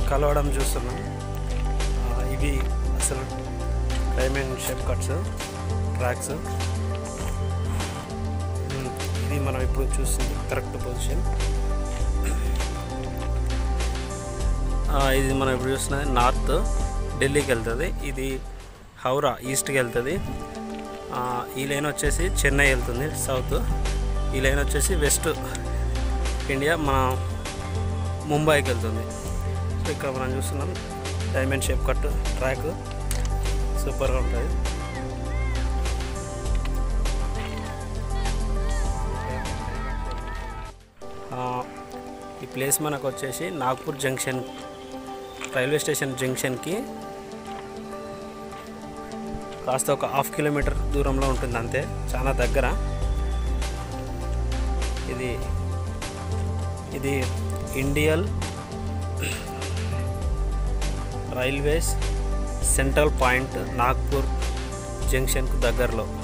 కలవడం చూస్తున్నాం ఆ, ఇవి అసలు డైమండ్ షేప్ కట్స్ ట్రాక్స్ ఉమ్, ఇది మనం ఇప్పుడు చూస్తుంది కరెక్ట్ పొజిషన్ ఇది మనం ఇప్పుడు చూస్తున్నది నార్త్ ఢిల్లీకి వెళ్తుంది ఇది హౌరా ఈస్ట్కి వెళ్తుంది ఆ, ఈ లైన్ వచ్చేసి చెన్నై వెళ్తుంది సౌత్ ఈ లైన్ వచ్చేసి వెస్ట్ ఇండియా మన ముంబైకి వెళ్తుంది సో ఇక్కడ మనం చూస్తున్నాం డైమండ్ షేప్ కట్ ట్రాక్ సూపర్గా ఉంటుంది ఆ, ఈ ప్లేస్ మనకు వచ్చేసి నాగ్పూర్ జంక్షన్ రైల్వే స్టేషన్ జంక్షన్కి కాస్త ఒక హాఫ్ కిలోమీటర్ దూరంలో ఉంటుంది అంతే చాలా దగ్గర ఇది ఇది Indian railways central point Nagpur జంక్షన్కు దగ్గరలో